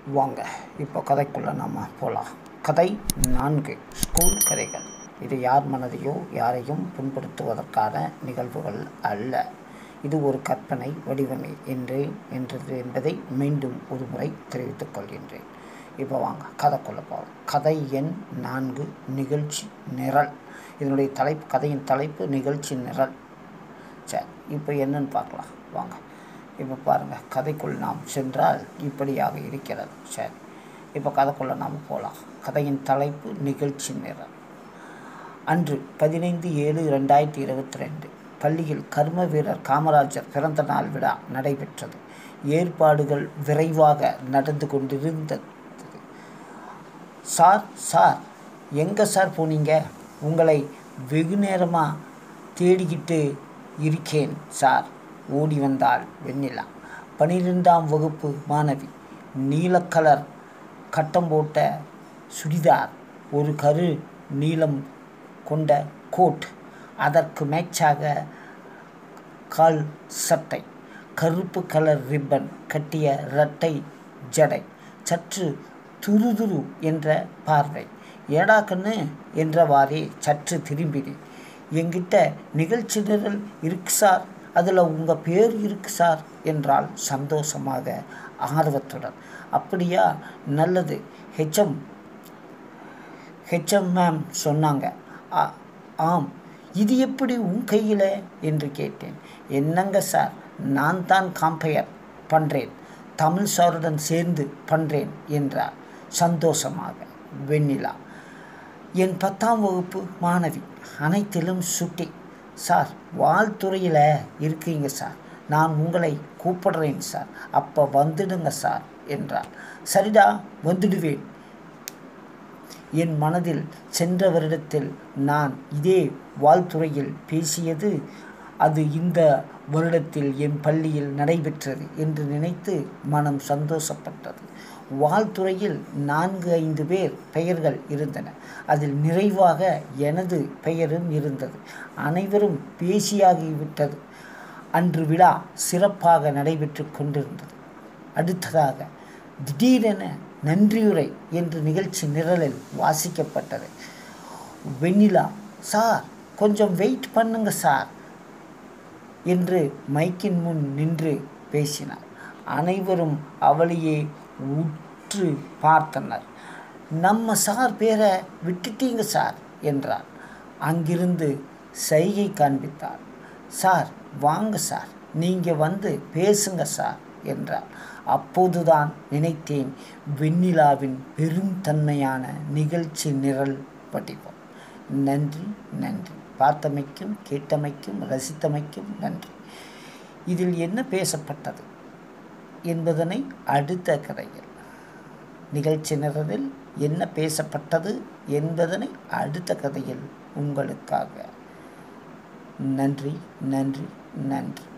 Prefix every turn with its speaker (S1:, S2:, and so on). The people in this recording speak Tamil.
S1: வாங்க இப்போ கதைக்குள்ளே நம்ம போகலாம் கதை நான்கு ஸ்கூல் கதைகள் இது யார் மனதையோ யாரையும் புண்படுத்துவதற்கான நிகழ்வுகள் அல்ல இது ஒரு கற்பனை வடிவமே என்று என்றது என்பதை மீண்டும் ஒரு முறை தெரிவித்துக் கொள்கின்றேன் இப்போ வாங்க கதைக்குள்ளே போகலாம் கதை எண் நான்கு நிகழ்ச்சி நிரல் இதனுடைய தலைப்பு கதையின் தலைப்பு நிகழ்ச்சி நிரல் சரி இப்போ என்னன்னு பார்க்கலாம் வாங்க இப்போ பாருங்கள் கதைக்குள் நாம் சென்றால் இப்படியாக இருக்கிறது சரி இப்போ கதைக்குள்ளே நாம் போகலாம் கதையின் தலைப்பு நிகழ்ச்சி நிரல் அன்று பதினைந்து ஏழு ரெண்டாயிரத்தி இருபத்தி ரெண்டு பள்ளியில் கர்ம வீரர் காமராஜர் பிறந்த நாள் விழா நடைபெற்றது ஏற்பாடுகள் விரைவாக நடந்து கொண்டிருந்தது சார் சார் எங்கே சார் போனீங்க உங்களை வெகு நேரமாக தேடிக்கிட்டு இருக்கேன் சார் ஓடி வந்தாள் வெண்ணிலா பனிரெண்டாம் வகுப்பு மாணவி நீலக்கலர் கட்டம் போட்ட சுடிதார் ஒரு கரு நீளம் கொண்ட கோட் அதற்கு மேட்சாக கால் சட்டை கருப்பு கலர் ரிப்பன் கட்டிய இரட்டை ஜடை சற்று துருதுரு என்ற பார்வை ஏடா கண்ணு என்றவாறே சற்று திரும்பினேன் என்கிட்ட நிகழ்ச்சி நிரல் இருக்கு சார் அதில் உங்கள் பேர் இருக்கு சார் என்றால் சந்தோஷமாக ஆர்வத்துடன் அப்படியா நல்லது ஹெச்எம் ஹெச்எம் மேம் சொன்னாங்க "ஆ- ஆம் இது எப்படி உன் கையில் என்று கேட்டேன் என்னங்க சார் நான் தான் காம்பயர் பண்ணுறேன் தமிழ் சாருடன் சேர்ந்து பண்ணுறேன் என்றார் சந்தோஷமாக வெண்ணிலா என் பத்தாம் வகுப்பு மாணவி அனைத்திலும் சுட்டி சார் வாழ்த்துறையில் இருக்கீங்க சார் நான் உங்களை கூப்பிடுறேன் சார் அப்போ வந்துடுங்க சார் என்றார் சரிடா வந்துடுவேன் என் மனதில் சென்ற வருடத்தில் நான் இதே வாழ்த்துறையில் பேசியது அது இந்த வருடத்தில் என் பள்ளியில் நடைபெற்றது என்று நினைத்து மனம் சந்தோஷப்பட்டது வாழ்த்துறையில் நான்கு ஐந்து பேர் பெயர்கள் இருந்தன அதில் நிறைவாக எனது பெயரும் இருந்தது அனைவரும் பேசியாகிவிட்டது அன்று விழா சிறப்பாக நடைபெற்று கொண்டிருந்தது அடுத்ததாக திடீரென நன்றியுரை என்று நிகழ்ச்சி நிரலில் வாசிக்கப்பட்டது வெண்ணிலா சார் கொஞ்சம் வெயிட் பண்ணுங்க சார் என்று மைக்கின் முன் நின்று பேசினார் அனைவரும் அவளையே உற்று பார்த்தனர் நம்ம சார் பேரை விட்டுட்டீங்க சார் என்றார் அங்கிருந்து சைகை காண்பித்தார் சார் வாங்க சார் நீங்கள் வந்து பேசுங்க சார் என்றார் அப்போதுதான் நினைத்தேன் வெண்ணிலாவின் பெரும் தன்மையான நிகழ்ச்சி நிரல் வடிவம் நன்றி நன்றி பார்த்தமைக்கும் கேட்டமைக்கும் ரசித்தமைக்கும் நன்றி இதில் என்ன பேசப்பட்டது என்பதனை அடுத்த கதையில் நிகழ்ச்சி நிரலில் என்ன பேசப்பட்டது என்பதனை அடுத்த கதையில் உங்களுக்காக நன்றி நன்றி நன்றி